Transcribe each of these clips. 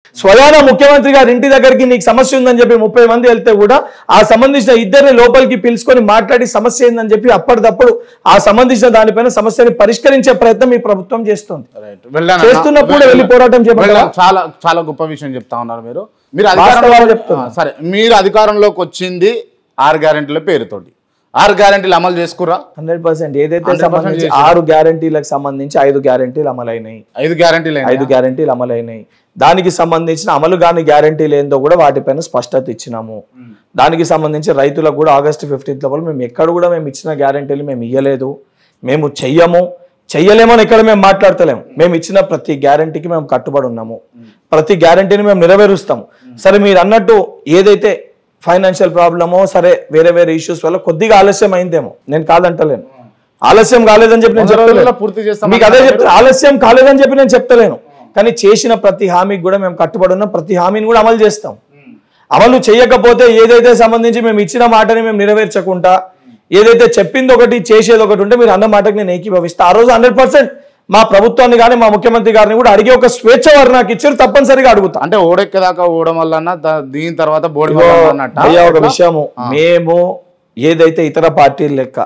స్వయాన ముఖ్యమంత్రి గారి ఇంటి దగ్గరికి నీకు సమస్య ఉందని చెప్పి ముప్పై మంది వెళ్తే కూడా ఆ సంబంధించిన ఇద్దరిని లోపలికి పిలుచుకొని మాట్లాడి సమస్య ఏందని చెప్పి అప్పటిదప్పుడు ఆ సంబంధించిన దానిపైన సమస్యని పరిష్కరించే ప్రయత్నం ఈ ప్రభుత్వం చేస్తుంది రైట్ వెళ్ళాను చేస్తున్నప్పుడు వెళ్ళి పోరాటం చేయమంటారా? వెళ్ళాను. చాలా చాలా గొప్ప విషయం చెప్తా ఉన్నారు మీరు మీరు వాస్తవాలు అధికారంలో చెప్తున్నా. ఆ, సరే మీరు అధికారంలోకి వచ్చింది ఆరు గ్యారెంటీల పేరుతోటి ఆరు గ్యారెంటీలు అమలు చేసుకురా హండ్రెడ్ పర్సెంట్ ఏదైతే 100% సంబంధించి చేశారు. ఆరు గ్యారంటీలకు సంబంధించి ఐదు గ్యారంటీలు అమలైనాయి ఐదు గ్యారెంటీలు ఐదు గ్యారంటీలు అమలైనాయి దానికి సంబంధించిన అమలు కాని గ్యారంటీలు ఏందో కూడా వాటిపైన స్పష్టత ఇచ్చినాము దానికి సంబంధించి రైతులకు కూడా ఆగస్టు ఫిఫ్టీన్త్ లోపల మేము ఎక్కడ కూడా మేము ఇచ్చిన గ్యారంటీలు మేము ఇయ్యలేదు మేము చెయ్యము చెయ్యలేమని ఇక్కడ మేము మాట్లాడతలేము మేము ఇచ్చిన ప్రతి గ్యారంటీకి మేము కట్టుబడి ఉన్నాము ప్రతి గ్యారంటీని మేము నెరవేరుస్తాము సరే మీరు అన్నట్టు ఏదైతే ఫైనాన్షియల్ ప్రాబ్లమో సరే వేరే వేరే ఇష్యూస్ వల్ల కొద్దిగా ఆలస్యం అయిందేమో నేను కాదంటలేను ఆలస్యం కాలేదని చెప్పి నేను వంద రోజుల్లో చెప్తలేను. పూర్తి చేస్తామని మీకు అదే అన్నారు చెప్తా ఆలస్యం కాలేదని చెప్పి నేను చెప్తలేను కానీ చేసిన ప్రతి హామీకి కూడా మేము కట్టుబడి ఉన్నాం ప్రతి హామీని కూడా అమలు చేస్తాం అమలు చేయకపోతే ఏదైతే సంబంధించి మేము ఇచ్చిన మాటని మేము నెరవేర్చకుండా ఏదైతే చెప్పింది ఒకటి చేసేది ఒకటి ఉంటే మీరు అన్న మాటకి నేను ఏకీభవిస్తా ఆ రోజు హండ్రెడ్ పర్సెంట్ మా ప్రభుత్వాన్ని కానీ మా ముఖ్యమంత్రి గారిని కూడా అడిగే ఒక స్వేచ్ఛ వారు నాకు ఇచ్చారు తప్పనిసరిగా అడుగుతా అంటే ఓడెక్కేదాకా ఓడడం వల్ల దీని తర్వాత బోడి ఇదిగో, వల్ల అన్నట్టా? భయ్యా ఒక విషయము మేము ఏదైతే ఇతర పార్టీలు లెక్క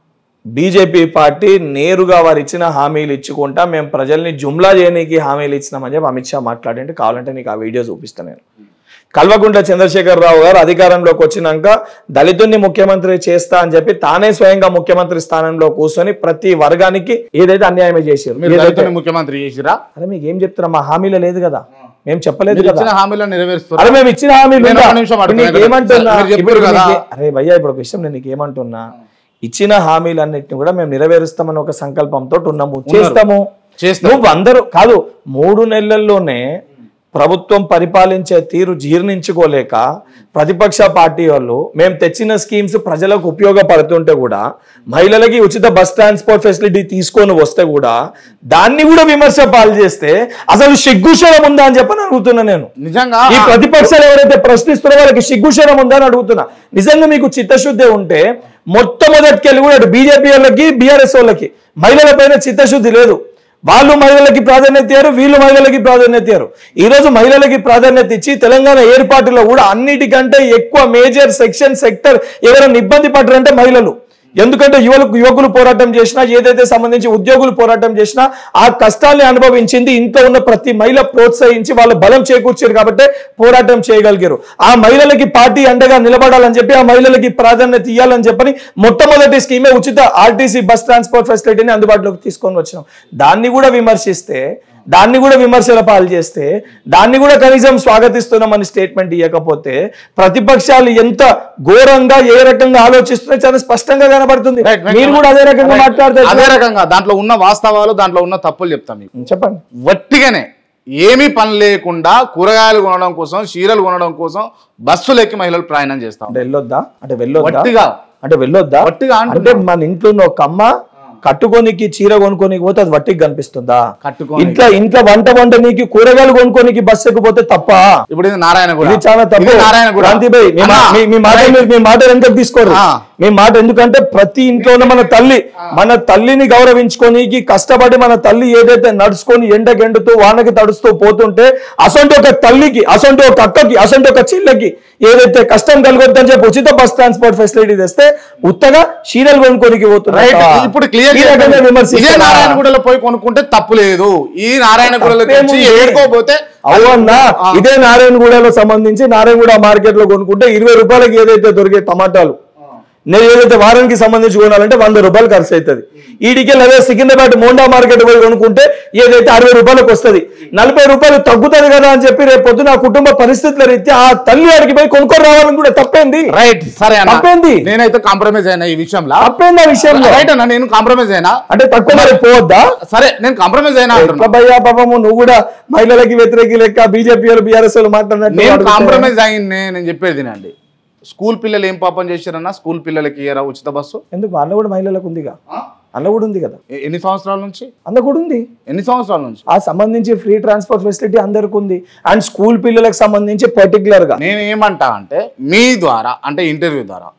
బీజేపీ పార్టీ నేరుగా వారు ఇచ్చిన హామీలు ఇచ్చుకుంటా మేము ప్రజల్ని జుమ్లా చేయనీకి హామీలు ఇచ్చినామని చెప్పి అమిత్ షా మాట్లాడంటే కావాలంటే నీకు ఆ వీడియో చూపిస్తాను నేను కల్వకుంట్ల చంద్రశేఖర్ రావు గారు అధికారంలోకి వచ్చినాక దళితుల్ని ముఖ్యమంత్రి చేస్తా అని చెప్పి తానే స్వయంగా ముఖ్యమంత్రి స్థానంలో కూర్చొని ప్రతి వర్గానికి ఏదైతే అన్యాయమే చేశారు మీరు ఏదైతే- దళితుని ముఖ్యమంత్రి చేసిరా అరే మీకు ఏం చెప్తున్నా మా హామీలో లేదు కదా మేము చెప్పలేదు మీరు కదా ఇచ్చిన హామీలను నెరవేరుస్తారు అరే మేము ఇచ్చిన హామీలు నేను ఉందా? ఒక నిమిషం ఇప్పుడు అడుగుతున్నా నీకు కదా. ఏమంటున్నా? మీరు చెప్పారు ఇప్పుడు కదా. నీకు- అరే భయ్యా ఇప్పుడు ఒక విషయం నేను నీకు ఏమంటున్నా ఇచ్చిన హామీలన్నిటిని కూడా మేము నెరవేరుస్తామని ఒక సంకల్పంతో ఉన్నాము చేస్తాము చేస్తాం. నువ్వు అందరూ కాదు మూడు నెలల్లోనే ప్రభుత్వం పరిపాలించే తీరు జీర్ణించుకోలేక ప్రతిపక్ష పార్టీ వాళ్ళు మేము తెచ్చిన స్కీమ్స్ ప్రజలకు ఉపయోగపడుతుంటే కూడా మహిళలకి ఉచిత బస్ ట్రాన్స్పోర్ట్ ఫెసిలిటీ తీసుకొని వస్తే కూడా దాన్ని కూడా విమర్శ పాలు చేస్తే అసలు సిగ్గుశరం ఉందా అని చెప్పని అడుగుతున్నా నేను నిజంగా ఈ ప్రతిపక్షాలు ఎవరైతే ప్రశ్నిస్తున్నారో వాళ్ళకి సిగ్గుశరం ఉందని అడుగుతున్నా నిజంగా మీకు చిత్తశుద్ధి ఉంటే మొట్టమొదటికెళ్ళి కూడా అటు బీజేపీ వాళ్ళకి బీఆర్ఎస్ వాళ్ళకి మహిళల పైన చిత్తశుద్ధి లేదు వాళ్ళు మహిళలకి ప్రాధాన్యత ఇయ్యారు వీళ్ళు మహిళలకి ప్రాధాన్యత ఇయ్యారు ఈ రోజు మహిళలకి ప్రాధాన్యత ఇచ్చి తెలంగాణ ఏర్పాటులో కూడా అన్నిటికంటే ఎక్కువ మేజర్ సెక్షన్ సెక్టర్ ఎవరైనా ఇబ్బంది పడ్డారంటే మహిళలు ఎందుకంటే యువలకు యువకులు పోరాటం చేసినా ఏదైతే సంబంధించి ఉద్యోగులు పోరాటం చేసినా ఆ కష్టాల్ని అనుభవించింది ఇంట్లో ఉన్న ప్రతి మహిళ ప్రోత్సహించి వాళ్ళు బలం చేకూర్చారు కాబట్టి పోరాటం చేయగలిగారు ఆ మహిళలకి పార్టీ అండగా నిలబడాలని చెప్పి ఆ మహిళలకి ప్రాధాన్యత ఇవ్వాలని చెప్పని మొట్టమొదటి స్కీమే ఉచిత ఆర్టీసీ బస్ ట్రాన్స్పోర్ట్ ఫెసిలిటీని అందుబాటులోకి తీసుకొని వచ్చినాం దాన్ని కూడా విమర్శిస్తే దాన్ని కూడా విమర్శల పాలు చేస్తే దాన్ని కూడా కనీసం స్వాగతిస్తున్నామని స్టేట్మెంట్ ఇవ్వకపోతే ప్రతిపక్షాలు ఎంత ఘోరంగా ఏ రకంగా ఆలోచిస్తున్నాయో చాలా స్పష్టంగా కనబడుతుంది Right, right. మీరు కూడా అదే రకంగా Right. మాట్లాడితే అదే రకంగా దాంట్లో ఉన్న వాస్తవాలు దాంట్లో ఉన్న తప్పులు చెప్తాం మీకు చెప్పండి వట్టిగానే ఏమీ పని లేకుండా కూరగాయలు కొనడం కోసం చీరలు కొనడం కోసం బస్సులు ఎక్కి మహిళలు ప్రయాణం చేస్తాం అంటే వెళ్ళొద్దా అంటే వెళ్ళొద్దా వట్టిగా అంటే వెళ్ళొద్దా వట్టిగా అంటున్నా. అంటే మన ఇంట్లో ఉన్న ఒక అమ్మ కట్టుకోనికి చీర కొనుక్కోనికి పోతే అది వట్టికి కనిపిస్తుందా కట్టుకొని ఇంట్లో ఇంట్లో వంట వంట నీకు కూరగాయలు కొనుక్కోనికి బస్సు ఎక్కిపోతే తప్ప ఇప్పుడు ఇది నారాయణ ఇది చాలా తప్పు నారాయణ కూడా క్రాంతిభాయ్, మీ మా- మీ- మీ మాట మీరు మీ మాట ఎందుకు తీసుకోరు ఆ. మీ మాట ఎందుకంటే ప్రతి ఇంట్లో ఉన్న మన తల్లి మన తల్లిని గౌరవించుకోనికి కష్టపడి మన తల్లి ఏదైతే నడుచుకొని ఎండగెండుతూ వానకి తడుస్తూ పోతుంటే అసొంటి ఒక తల్లికి అసొంటి ఒక అక్కకి అసొంటి ఒక చెల్లెకి ఏదైతే కష్టం కలగొద్దని చెప్పి ఉచిత బస్ ట్రాన్స్పోర్ట్ ఫెసిలిటీ తెస్తే ఉత్తగా చీరలు కొనుక్కోనికి పోతున్నారు రైట్ ఇప్పుడు క్లియర్ ఈ రకంగా ఇదే విమర్శిస్తారా? నారాయణగూడలో పోయి కొనుక్కుంటే తప్పు లేదు ఈ నారాయణగూడలోకి వచ్చి తప్పేముంది? ఏడుకోపోతే అవునన్నా ఆ. ఇదే నారాయణగూడలో సంబంధించి నారాయణగూడ మార్కెట్ లో కొనుక్కుంటే ఇరవై రూపాయలకి ఏదైతే దొరికే టమాటాలు నేను ఏదైతే వారానికి సంబంధించి కొనాలంటే వంద రూపాయలు ఖర్చు అవుతుంది ఈడికి అదే సికింద్రాబాద్ మోండా మార్కెట్ పోయి కొనుక్కుంటే ఏదైతే అరవై రూపాయలకు వస్తుంది నలభై రూపాయలు తగ్గుతుంది కదా అని చెప్పి రేపు పొద్దున ఆ కుటుంబ పరిస్థితుల రీత్యా ఆ తల్లి ఆడికి పోయి కొనుక్కొని రావాలని కూడా తప్పేంది రైట్ సరే అన్న తప్పేంది? నేనైతే కాంప్రమైజ్ అయినా ఈ విషయంలో తప్పేంది ఆ విషయంలో రైట్ అన్న నేను కాంప్రమైజ్ అయినా అంటే తక్కువ మరి పోవద్దా సరే నేను కాంప్రమైజ్ అయినా అంటున్నా ఎట్లా భయ్యా పాపము నువ్వు కూడా మహిళలకి వ్యతిరేకి లెక్క బీజేపీ వాళ్ళు బీఆర్ఎస్ వాళ్ళు మాట్లాడినట్టు నేను అడుగుతే- కాంప్రమైజ్ అయింది నేను చెప్పేది వినండి స్కూల్ పిల్లలు ఏం పాపం చేశారన్నా స్కూల్ పిల్లలకి ఇయ్యరా ఉచిత బస్సు ఎందుకు అన్న కూడా మహిళలకు ఉందిగా అన్న కూడా ఉంది కదా ఎ- ఎన్ని సంవత్సరాల నుంచి అన్న కూడా ఉంది ఎన్ని సంవత్సరాల నుంచి ఆ సంబంధించి ఫ్రీ ట్రాన్స్పోర్ట్ ఫెసిలిటీ అందరికి ఉంది అండ్ స్కూల్ పిల్లలకు సంబంధించి పర్టికులర్ గా నేను ఏమంటా అంటే మీ ద్వారా అంటే ఇంటర్వ్యూ ద్వారా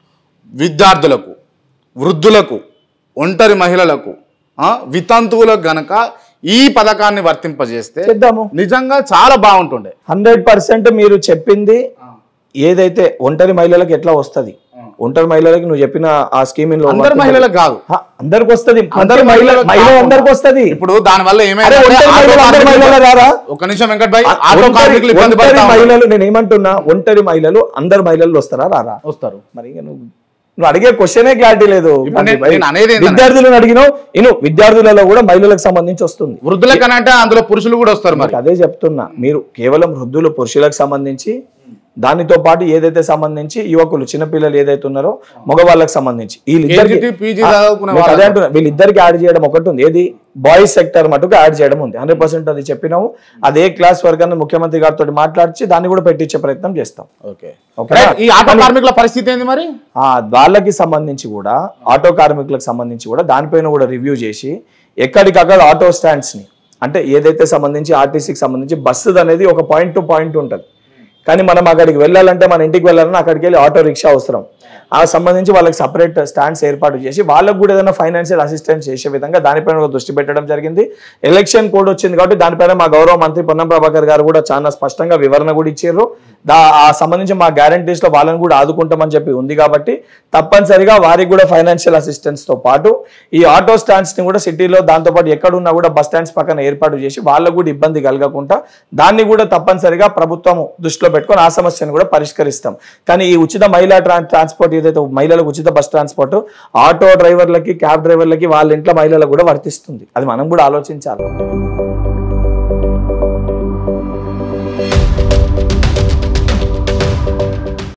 విద్యార్థులకు వృద్ధులకు ఒంటరి మహిళలకు ఆ, వితంతువులకు గనక ఈ పథకాన్ని వర్తింపజేస్తే చేద్దాము నిజంగా చాలా బాగుంటుండే హండ్రెడ్ పర్సెంట్ మీరు చెప్పింది ఏదైతే ఒంటరి మహిళలకు ఎట్లా వస్తది ఒంటరి మహిళలకు నువ్వు చెప్పిన ఆ స్కీమ్ అందరు మహిళలకు కాదు అందరికి వస్తది అందరు మహిళ మహిళలకు మహిళ కాకుండా. అందరికి వస్తది ఇప్పుడు దాని వల్ల అరే ఒంటరి మహిళలు అందరు మహిళలు రారా ఒక నిమిషం వెంకట్ భాయ్ ఆటో ఒంటరి కార్మికులు ఇబ్బంది ఒంటరి పడతా ఉన్నారు. మహిళలు నేను ఏమంటున్నా ఒంటరి మహిళలు అందరు మహిళలు వస్తారా రారా వస్తారు మరి ఇక నువ్వు నువ్వు అడిగే క్వశ్చనే క్లారిటీ లేదు ఇప్పుడు నేను- నేను అనేది ఏంటంటే- విద్యార్థులను అడిగినావు ఇను విద్యార్థులలో కూడా మహిళలకు సంబంధించి వస్తుంది వృద్ధుల కనంటే అందులో పురుషులు కూడా వస్తారు మరి నాకు అదే చెప్తున్నా మీరు కేవలం వృద్ధులు పురుషులకు సంబంధించి దానితో పాటు ఏదైతే సంబంధించి యువకులు చిన్నపిల్లలు ఏదైతే ఉన్నారో మగవాళ్ళకి సంబంధించి వీళ్ళిద్దరికి KGT, PG చదువుకునే మీకు అదే వాళ్ళకి. అంటున్నా వీళ్ళిద్దరికి యాడ్ చేయడం ఒకటి ఉంది ఏది బాయ్స్ సెక్టర్ మటుకు యాడ్ చేయడం ఉంది హండ్రెడ్ పర్సెంట్ అది చెప్పినాము అదే క్లాస్ వర్క్ అని ముఖ్యమంత్రి గారితో మాట్లాడిచి దాన్ని కూడా పెట్టించే ప్రయత్నం చేస్తాం ఓకే ఓకేనా? రైట్. ఈ ఆటో కార్మికుల పరిస్థితి ఏంది మరి ఆ వాళ్ళకి సంబంధించి కూడా ఆటో కార్మికులకు సంబంధించి కూడా దానిపైన కూడా రివ్యూ చేసి ఎక్కడికక్కడ ఆటో స్టాండ్స్ ని అంటే ఏదైతే సంబంధించి ఆర్టీసీకి సంబంధించి బస్సు అనేది ఒక పాయింట్ టు పాయింట్ ఉంటుంది కానీ మనం అక్కడికి వెళ్ళాలంటే మన ఇంటికి వెళ్ళాలన్నా అక్కడికి వెళ్ళి ఆటో రిక్షా అవసరం ఆ సంబంధించి వాళ్ళకి సపరేట్ స్టాండ్స్ ఏర్పాటు చేసి వాళ్ళకు కూడా ఏదైనా ఫైనాన్షియల్ అసిస్టెన్స్ చేసే విధంగా దానిపైన కూడా దృష్టి పెట్టడం జరిగింది ఎలక్షన్ కోడ్ వచ్చింది కాబట్టి దానిపైన మా గౌరవ మంత్రి పొన్నం ప్రభాకర్ గారు కూడా చాలా స్పష్టంగా వివరణ కూడా ఇచ్చారు దా ఆ సంబంధించి మా గ్యారంటీస్ లో వాళ్ళని కూడా ఆదుకుంటామని చెప్పి ఉంది కాబట్టి తప్పనిసరిగా వారికి కూడా ఫైనాన్షియల్ అసిస్టెన్స్ తో పాటు ఈ ఆటో స్టాండ్స్ ని కూడా సిటీలో దాంతో పాటు ఎక్కడున్నా కూడా బస్ స్టాండ్స్ పక్కన ఏర్పాటు చేసి వాళ్ళకు కూడా ఇబ్బంది కలగకుండా దాన్ని కూడా తప్పనిసరిగా ప్రభుత్వం దృష్టిలో పెట్టుకొని ఆ సమస్యను కూడా పరిష్కరిస్తాం కానీ ఈ ఉచిత మహిళా ట్రాన్ ట్రాన్స్పోర్ట్ ఏదైతే మహిళలకు ఉచిత బస్ ట్రాన్స్పోర్ట్ ఆటో డ్రైవర్లకి క్యాబ్ డ్రైవర్లకి వాళ్ళ ఇంట్లో మహిళలకు కూడా వర్తిస్తుంది అది మనం కూడా ఆలోచించాలి